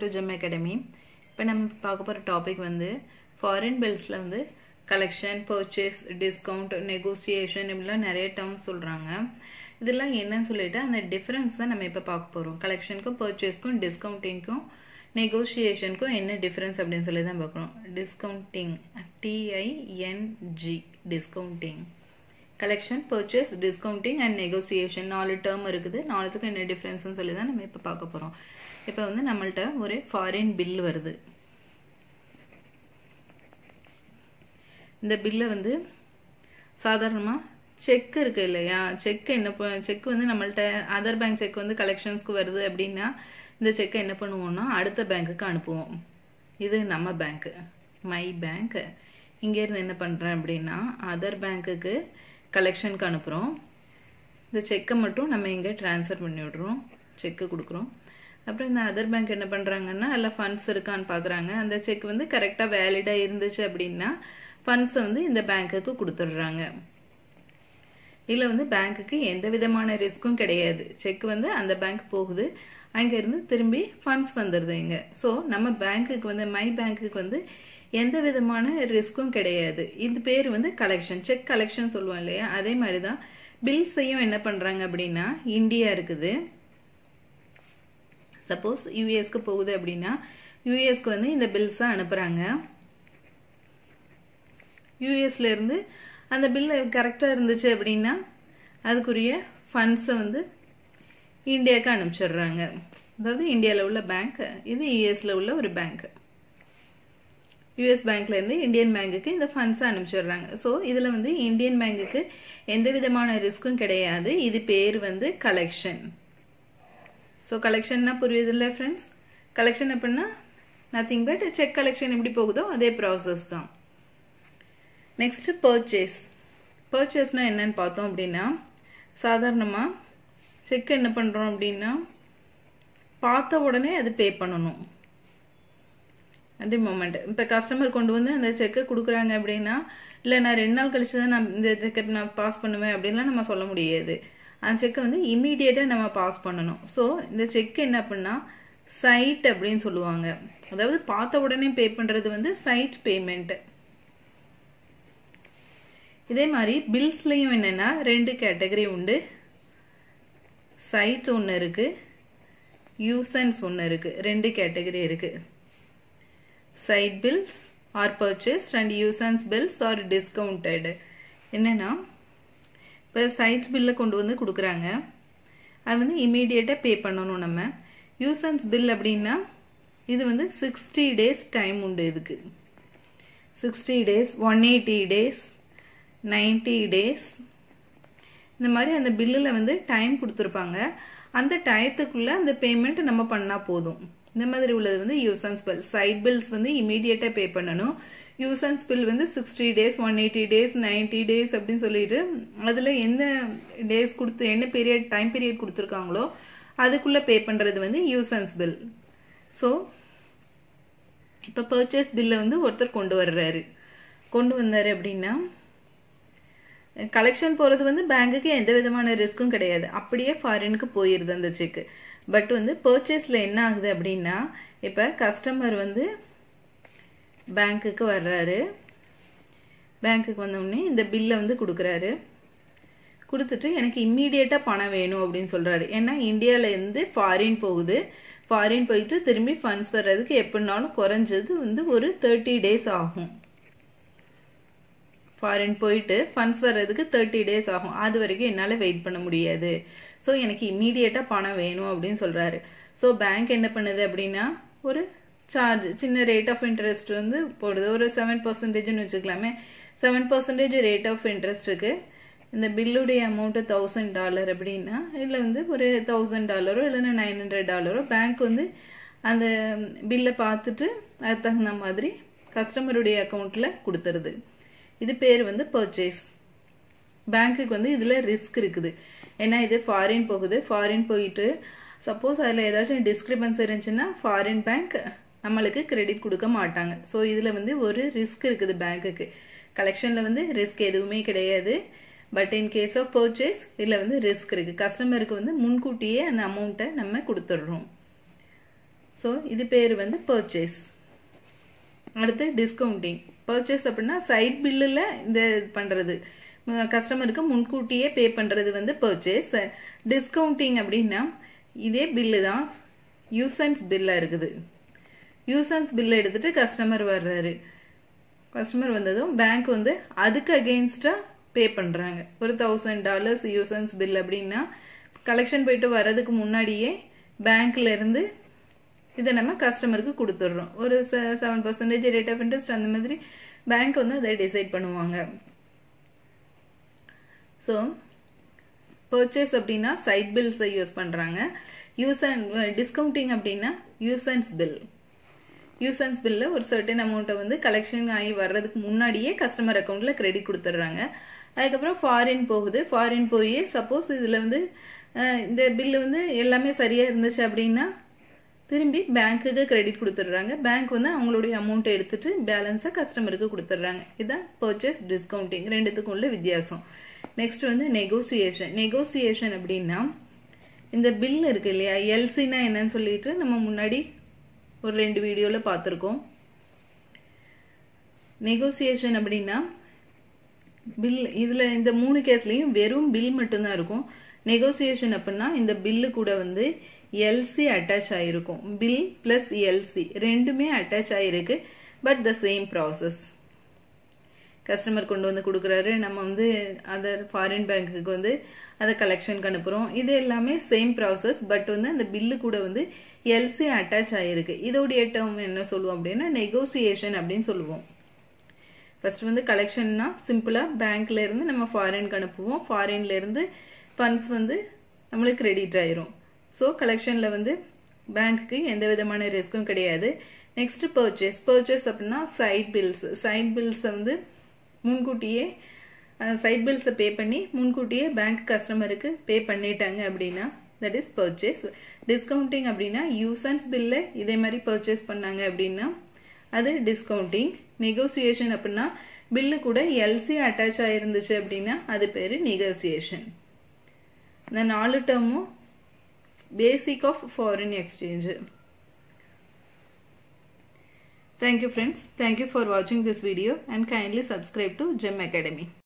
To GeM academy இப்போ நம்ம பார்க்க போகிற டாபிக் வந்து ஃபாரின் பில்ஸில் வந்து கலெக்ஷன் பர்ச்சேஸ் டிஸ்கவுண்ட் நெகோசியேஷன் இப்படிலாம் நிறைய டேர்ம்ஸ் சொல்கிறாங்க இதெல்லாம் என்னன்னு சொல்லிட்டு அந்த டிஃப்ரென்ஸ் தான் நம்ம இப்போ பார்க்க போகிறோம் கலெக்ஷனுக்கும் பர்ச்சேஸ்க்கும் டிஸ்கவுண்டிங்க்கும் நெகோசியேஷனுக்கும் என்ன டிஃப்ரென்ஸ் அப்படின்னு சொல்லி தான் பார்க்குறோம் discounting D I N G discounting collection purchase discounting and negotiation நாலு டேர்ம் இருக்குது நாலுத்துக்கும் என்ன டிஃப்ரென்ஸ்னு சொல்லி தான் நம்ம இப்போ பார்க்க போகிறோம் இப்போ வந்து நம்மள்ட்ட ஒரு ஃபாரின் பில் வருது இந்த பில்லை வந்து சாதாரணமாக செக் இருக்கு இல்லையா செக் என்ன செக் வந்து நம்மள்ட்ட அதர் பேங்க் செக் வந்து கலெக்ஷன்ஸ்க்கு வருது அப்படின்னா இந்த செக்கை என்ன பண்ணுவோம்னா அடுத்த பேங்க்குக்கு அனுப்புவோம் இது நம்ம பேங்க்கு மை பேங்க் இங்கேருந்து என்ன பண்ணுறேன் அப்படின்னா அதர் பேங்க்குக்கு கலெக்ஷனுக்கு அனுப்புகிறோம் இந்த செக்கை மட்டும் நம்ம இங்கே ட்ரான்ஸ்ஃபர் பண்ணி விட்றோம் செக்கு கொடுக்குறோம் அப்புறம் இந்த அதர் பேங்க் என்ன பண்ணுறாங்கன்னா அதில் ஃபண்ட்ஸ் இருக்கான்னு பார்க்குறாங்க அந்த செக் வந்து கரெக்டாக வேலிடாக இருந்துச்சு அப்படின்னா ஃபண்ட்ஸை வந்து இந்த பேங்க்குக்கு கொடுத்துட்றாங்க இதில் வந்து பேங்க்குக்கு எந்த விதமான ரிஸ்க்கும் கிடையாது செக் வந்து அந்த பேங்க் போகுது அங்கேருந்து திரும்பி ஃபண்ட்ஸ் வந்துடுது இங்கே ஸோ நம்ம பேங்க்குக்கு வந்து மை பேங்க்குக்கு வந்து எந்த விதமான ரிஸ்க்கும் கிடையாது இது பேர் வந்து கலெக்ஷன் செக் கலெக்ஷன் சொல்லுவோம் இல்லையா அதே மாதிரி தான் பில்ஸையும் என்ன பண்ணுறாங்க அப்படின்னா இந்தியா இருக்குது சப்போஸ் யூஎஸ்க்கு போகுது அப்படின்னா யூஎஸ்க்கு வந்து இந்த பில்ஸை அனுப்புகிறாங்க யூஎஸ்ல இருந்து அந்த பில்லு கரெக்டாக இருந்துச்சு அப்படின்னா அதுக்குரிய ஃபண்ட்ஸை வந்து இந்தியாவுக்கு அனுப்பிச்சிடுறாங்க அதாவது இந்தியாவில் உள்ள பேங்க் இது யூஎஸ்ல உள்ள ஒரு பேங்க் யூஎஸ் பேங்க்ல இருந்து இந்தியன் பேங்குக்கு இந்த ஃபண்ட்ஸை அனுப்பிச்சிடுறாங்க ஸோ இதில் வந்து இந்தியன் பேங்குக்கு எந்த விதமான ரிஸ்க்கும் கிடையாது இது பேர் வந்து கலெக்ஷன் ஸோ கலெக்ஷன்னா புரியுது இல்லை ஃப்ரெண்ட்ஸ் கலெக்ஷன் அப்படின்னா நத்திங் பட் செக் கலெக்ஷன் எப்படி போகுதோ அதே ப்ராசஸ் தான் நெக்ஸ்ட் பர்ச்சேஸ் பர்ச்சேஸ்னா என்னன்னு பார்த்தோம் அப்படின்னா சாதாரணமாக செக் என்ன பண்ணுறோம் அப்படின்னா பார்த்த உடனே அது பே பண்ணணும் அதே மூமெண்ட் இப்போ கஸ்டமர் கொண்டு வந்து அந்த செக்கை கொடுக்குறாங்க அப்படின்னா இல்லை நான் ரெண்டு நாள் கழிச்சு தான் நான் இந்த செக்கை நான் பாஸ் பண்ணுவேன் அப்படின்லாம் நம்ம சொல்ல முடியாது அந்த செக்கை வந்து இம்மீடியட்டாக நம்ம பாஸ் பண்ணணும் ஸோ இந்த செக் என்ன அப்படின்னா சைட் அப்படின்னு சொல்லுவாங்க அதாவது பார்த்த உடனே பே பண்ணுறது வந்து சைட் பேமெண்ட் இதே மாதிரி பில்ஸ்லையும் என்னென்னா ரெண்டு கேட்டகரி உண்டு சைட் ஒன்று இருக்குது யூசன்ஸ் ஒன்று இருக்குது ரெண்டு கேட்டகரி இருக்குது sight bills are purchased and usance bills are discounted என்னென்னா இப்போ சைட் பில்லை கொண்டு வந்து கொடுக்குறாங்க அது வந்து இமீடியட்டாக பே பண்ணணும் நம்ம யூசன்ஸ் பில் அப்படின்னா இது வந்து சிக்ஸ்டி டேஸ் டைம் உண்டு இதுக்கு sixty days one eighty days ninety days இந்த மாதிரி அந்த பில்லில் வந்து டைம் கொடுத்துருப்பாங்க அந்த டயத்துக்குள்ளே அந்த பேமெண்ட் நம்ம பண்ணால் போதும் இந்த மாதிரி உள்ளது வந்து யூசன்ஸ் பில் சைட் பில்ஸ் வந்து இமீடியட்டாக பே பண்ணணும் யூசன்ஸ் பில் வந்து sixty days one eighty days ninety days அப்படின்னு சொல்லிட்டு அதில் எந்த டேஸ் கொடுத்து என்ன பீரியட் டைம் பீரியட் கொடுத்துருக்காங்களோ அதுக்குள்ளே பே பண்ணுறது வந்து யூசன்ஸ் பில் ஸோ இப்போ பர்ச்சேஸ் பில்லை வந்து ஒருத்தர் கொண்டு வர்றாரு கொண்டு வந்தார் அப்படின்னா கலெக்ஷன் போகிறது வந்து பேங்குக்கு எந்த விதமான ரிஸ்க்கும் கிடையாது அப்படியே ஃபாரினுக்கு போயிடுது அந்த செக்கு பட் வந்து பர்ச்சேஸில் என்ன ஆகுது அப்படின்னா இப்போ கஸ்டமர் வந்து பேங்க்குக்கு வர்றாரு பேங்க்குக்கு வந்தோடனே இந்த பில்லை வந்து கொடுக்குறாரு கொடுத்துட்டு எனக்கு இம்மீடியட்டாக பணம் வேணும் அப்படின்னு சொல்கிறாரு ஏன்னா இந்தியாவிலேருந்து ஃபாரின் போகுது ஃபாரின் போயிட்டு திரும்பி ஃபண்ட்ஸ் வர்றதுக்கு எப்படினாலும் குறைஞ்சது வந்து ஒரு தேர்ட்டி டேஸ் ஆகும் ஃபாரின் போயிட்டு ஃபண்ட்ஸ் வர்றதுக்கு தேர்ட்டி டேஸ் ஆகும் அது வரைக்கும் என்னால் வெயிட் பண்ண முடியாது ஸோ எனக்கு இம்மீடியட்டாக பணம் வேணும் அப்படின்னு சொல்கிறாரு ஸோ பேங்க் என்ன பண்ணுது அப்படின்னா ஒரு சார்ஜ் சின்ன ரேட் ஆஃப் இன்ட்ரெஸ்ட் வந்து போடுது ஒரு செவன் பர்சன்டேஜ்னு வச்சுக்கலாமே செவன் பர்சன்டேஜ் ரேட் ஆஃப் இன்ட்ரெஸ்ட்டுக்கு இந்த பில்லுடைய அமௌண்ட்டு தௌசண்ட் டாலர் அப்படின்னா இல்லை வந்து ஒரு தௌசண்ட் டாலரோ இல்லைன்னா நைன் ஹண்ட்ரட் டாலரோ பேங்க் வந்து அந்த பில்லை பார்த்துட்டு அது தகுந்த மாதிரி கஸ்டமருடைய அக்கௌண்ட்டில் கொடுத்துருது இது பேர் வந்து பர்ச்சேஸ் பேங்க்குக்கு வந்து இதில் ரிஸ்க் இருக்குது ஏன்னா இது ஃபாரின் போகுது ஃபாரின் போயிட்டு சப்போஸ் அதில் ஏதாச்சும் டிஸ்கிரிபன்ஸ் இருந்துச்சுன்னா ஃபாரின் பேங்க் நம்மளுக்கு கிரெடிட் கொடுக்க மாட்டாங்க ஸோ இதில் வந்து ஒரு ரிஸ்க் இருக்குது பேங்க்குக்கு கலெக்ஷனில் வந்து ரிஸ்க் எதுவுமே கிடையாது but in case of purchase இதில் வந்து ரிஸ்க் இருக்குது கஸ்டமருக்கு வந்து முன்கூட்டியே அந்த அமௌண்ட்டை நம்ம கொடுத்துட்றோம் ஸோ இது பேர் வந்து பர்ச்சேஸ் அடுத்து டிஸ்கவுண்டிங் பர்ச்சேஸ் அப்படின்னா சைட் பில்லில் இந்த இது பண்ணுறது கஸ்டமருக்கு முன்கூட்டியே பே பண்ணுறது வந்து பர்ச்சேஸ் டிஸ்கவுண்டிங் அப்படின்னா இதே பில்லு தான் யூசன்ஸ் பில்லாக இருக்குது யூசன்ஸ் பில் எடுத்துட்டு கஸ்டமர் வர்றாரு கஸ்டமர் வந்ததும் பேங்க் வந்து அதுக்கு அகெயின்ஸ்டாக பே பண்ணுறாங்க ஒரு தௌசண்ட் டாலர்ஸ் யூசன்ஸ் பில் அப்படின்னா கலெக்ஷன் போயிட்டு வர்றதுக்கு முன்னாடியே பேங்க்ல இருந்து இதை நம்ம கஸ்டமருக்கு கொடுத்துட்றோம் ஒரு seven percentage rate of interest அந்த மாதிரி பேங்க் வந்து அதை டிசைட் பண்ணுவாங்க ஸோ பர்ச்சேஸ் அப்படின்னா சைட் பில்ஸை யூஸ் பண்ணுறாங்க யூஸ் அண்ட் டிஸ்கவுண்டிங் அப்படின்னா யூசன்ஸ் பில் யூசன்ஸ் பில்ல ஒரு சர்டன் அமௌண்ட்டை வந்து கலெக்ஷன் ஆகி வர்றதுக்கு முன்னாடியே கஸ்டமர் அக்கௌண்ட்ல கிரெடிட் கொடுத்துட்றாங்க அதுக்கப்புறம் ஃபாரின் போகுது ஃபாரின் போய் சப்போஸ் இதில் வந்து இந்த பில்லு வந்து எல்லாமே சரியாக இருந்துச்சு அப்படின்னா திரும்பி பேங்க்குக்கு கிரெடிட் கொடுத்துட்றாங்க பேங்க் வந்து அவங்களுடைய அமௌண்ட்டை எடுத்துட்டு பேலன்ஸை கஸ்டமருக்கு கொடுத்துட்றாங்க இதுதான் பர்ச்சேஸ் டிஸ்கவுண்டிங் ரெண்டுத்துக்கும் உள்ள வித்தியாசம் நெக்ஸ்ட் வந்து நெகோசியேஷன் நெகோசியேஷன் அப்படின்னா இந்த பில் இருக்கு இல்லையா எல்சினா என்னன்னு சொல்லிட்டு நம்ம முன்னாடி ஒரு ரெண்டு வீடியோவில் பார்த்துருக்கோம் நெகோசியேஷன் அப்படின்னா பில் இதில் இந்த மூணு கேஸ்லையும் வெறும் பில் மட்டும்தான் இருக்கும் நெகோசியேஷன் அப்படின்னா இந்த பில்லு கூட வந்து எல்சி அட்டாச் ஆகிருக்கும் பில் பிளஸ் எல்சி ரெண்டுமே அட்டாச் ஆகிருக்கு but the same process customer கொண்டு வந்து கொடுக்குறாரு நம்ம வந்து அதர் ஃபாரின் பேங்க்குக்கு வந்து அதை கலெக்ஷனுக்கு அனுப்புகிறோம் இது எல்லாமே சேம் ப்ராசஸ் பட் வந்து அந்த பில்லு கூட வந்து எல்சி அட்டாச் ஆகிருக்கு இதோடைய டேர்ம் என்ன சொல்லுவோம் அப்படின்னா நெகோசியேஷன் அப்படின்னு சொல்லுவோம் ஃபர்ஸ்ட் வந்து கலெக்ஷன்னா சிம்பிளாக பேங்க்ல இருந்து நம்ம ஃபாரினுக்கு அனுப்புவோம் ஃபாரின்ல இருந்து ஃபண்ட்ஸ் வந்து நம்மளுக்கு கிரெடிட் ஆயிரும் ஸோ கலெக்ஷனில் வந்து பேங்க்குக்கு எந்த விதமான ரிஸ்க்கும் கிடையாது நெக்ஸ்ட் பர்ச்சேஸ் பர்ச்சேஸ் அப்படின்னா சைட் பில்ஸ் சைட் பில்ஸை வந்து முன்கூட்டியே சைட் பில்ஸை பே பண்ணி முன்கூட்டியே பேங்க் கஸ்டமருக்கு பே பண்ணிட்டாங்க அப்படின்னா தட் இஸ் பர்ச்சேஸ் டிஸ்கவுண்டிங் அப்படின்னா யூசன்ஸ் பில்ல இதே மாதிரி பர்ச்சேஸ் பண்ணாங்க அப்படின்னா அது டிஸ்கவுண்டிங் நெகோசியேஷன் அப்படின்னா பில்லு கூட எல்சி அட்டாச் ஆயிருந்துச்சு அப்படின்னா அது பேர் நெகோசியேஷன் இந்த நாலு டேர்மும் basic of foreign exchange Thank you friends. Thank you for watching this video and kindly subscribe to GEM Academy.